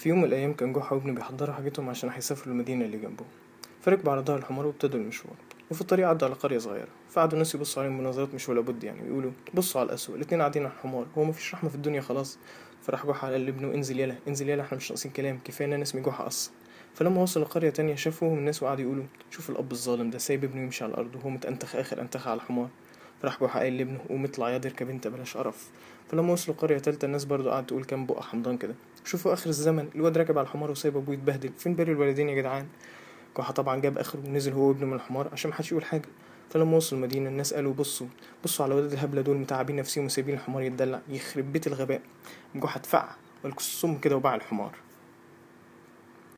في يوم من الأيام كان جحا وابنه بيحضروا حاجتهم عشان هيسافروا المدينة اللي جنبهم فركبوا على ظهر الحمار وابتدوا المشوار وفي الطريق عدوا على قرية صغيرة فقعدوا الناس يبصوا عليهم بنظرات مش ولا بد يعني ويقولوا بصوا على الأسوأ الاتنين قاعدين على الحمار هو مفيش رحمة في الدنيا خلاص فراح جحا قال لابنه انزل يلا انزل يلا احنا مش ناقصين كلام كفاية ان انا اسمي جحا أصلا فلما وصل لقرية تانية شافوهم الناس وقعدوا يقولوا شوف الأب الظالم ده سايب ابنه يمشي على الأرض وهو متأنتخ آخر أنتخة على الحمار فراح جحا قايل لابنه قوم اطلع يا اركب انت بلاش قرف فلما وصلوا قرية تالتة الناس برضو قعدت تقول كام بقى حمضان كده شوفوا آخر الزمن الواد راكب على الحمار وسايب أبوه يتبهدل فين بر الوالدين يا جدعان جحا طبعا جاب آخره ونزل هو وابنه من الحمار عشان محدش يقول حاجة فلما وصلوا المدينة الناس قالوا بصوا بصوا على ولاد الهبلة دول متعبين نفسيهم وسايبين الحمار يتدلع يخرب بيت الغباء جحا اتفقع والكسوم كده وباع الحمار